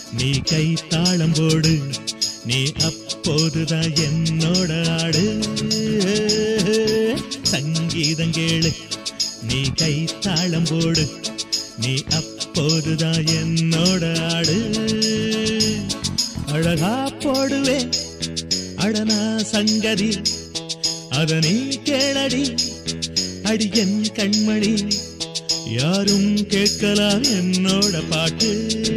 நீ கை தாளம் போடு நீ அப்போதுதான் என்னோட ஆடு சங்கீதம் கேளு நீ கை தாளம் போடு நீ அப்போதுதான் என்னோட ஆடு அழகா போடுவேன் அடனா சங்கதி அத நீ கேளடி அடியன் கண்மணி யாரும் கேட்கலாம் என்னோட பாட்டு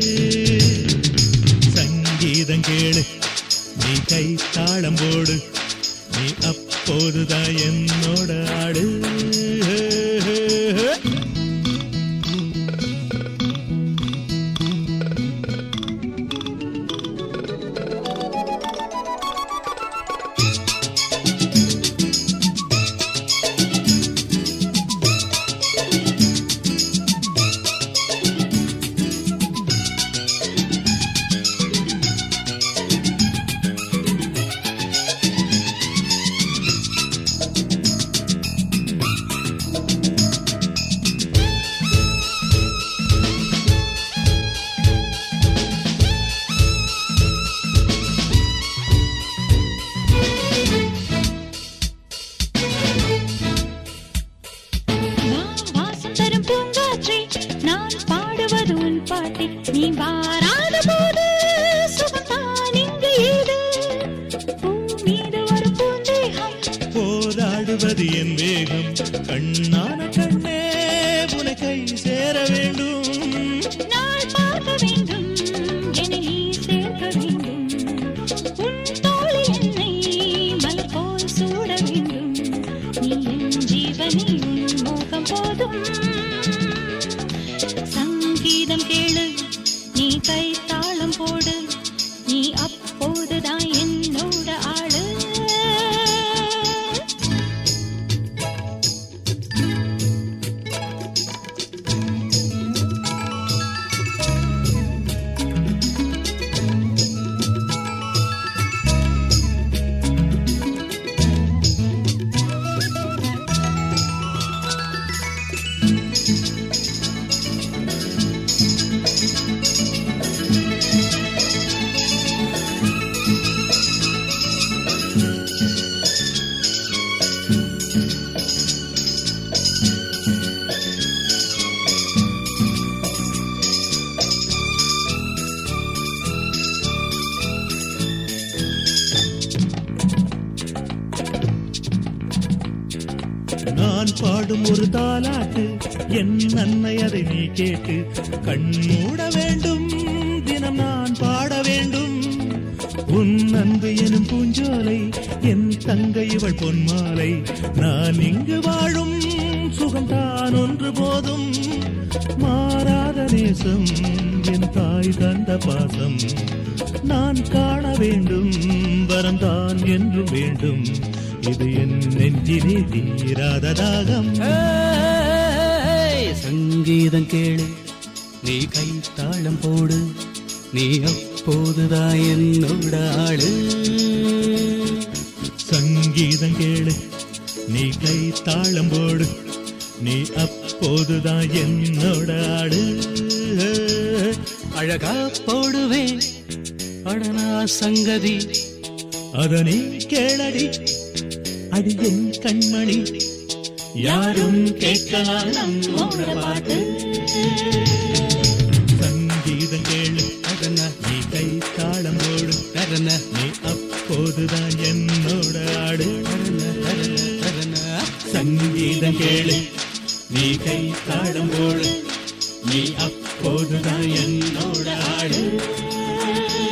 சங்கீதம் கேளு நீ கை தாளம் போடு நீ அப்போதுதான் என்னோட ஆடு நான் வாசம் தரும் பூங்காற்றே நான் பாடுவது உன் பாட்டை நீ வாராத போது சுகத்தான் இங்கு ஏது பூ மீது ஒரு பூந்தேகம் போராடுவது என் வேகம் கண்ணான கண்ணே உன கை சேர வேண்டும் நாள் பார்க்க வேண்டும் என்னை நீ சேர்க்க வேண்டும் உன் தோளில் என்னை மலர் போல் சூட வேண்டும் நீ என் ஜீவனே உன் மோகம் போதும் சங்கீதம் கேளு நீ கை தாளம் போடு நீ அப்போதுதான் என்னோட ஆளு நான் பாடும் ஒரு தாலாட்டு என் அன்னை அதை நீ கேட்டு கண் மூட வேண்டும் தினம் நான் பாட வேண்டும் உன் அன்பு எனும் பூஞ்சோலை என் தங்கை இவள் பொன்மாலை நான் இங்கு வாழும் சுகம்தான் ஒன்று போதும் மாறாத நேசம் என் தாய் தந்த பாசம் நான் காண வேண்டும் வரம் தான் என்று வேண்டும் இது என் நெஞ்சிலே தீராத தாகம் ஏய், சங்கீதம் கேளு நீ கை தாளம் போடு நீ அப்போதுதான் என்னோட ஆளு சங்கீதம் கேளு நீ கை தாளம் போடு நீ அப்போதுதான் என்னோட ஆடு அழகா போடுவேன் அடனா சங்கதி அத நீ கேளடி அடி என் கண்மணி யாரும் கேட்கலாம் நம்மோட பாட்டு சங்கீதம் கேளு தரன நீ கை தாளம் போடு தரன நீ அப்போதுதான் என்னோட ஆடு தரன தரன சங்கீதம் கேளு நீ கை தாளம் போடு நீ அப்போதுதான் என்னோட ஆடு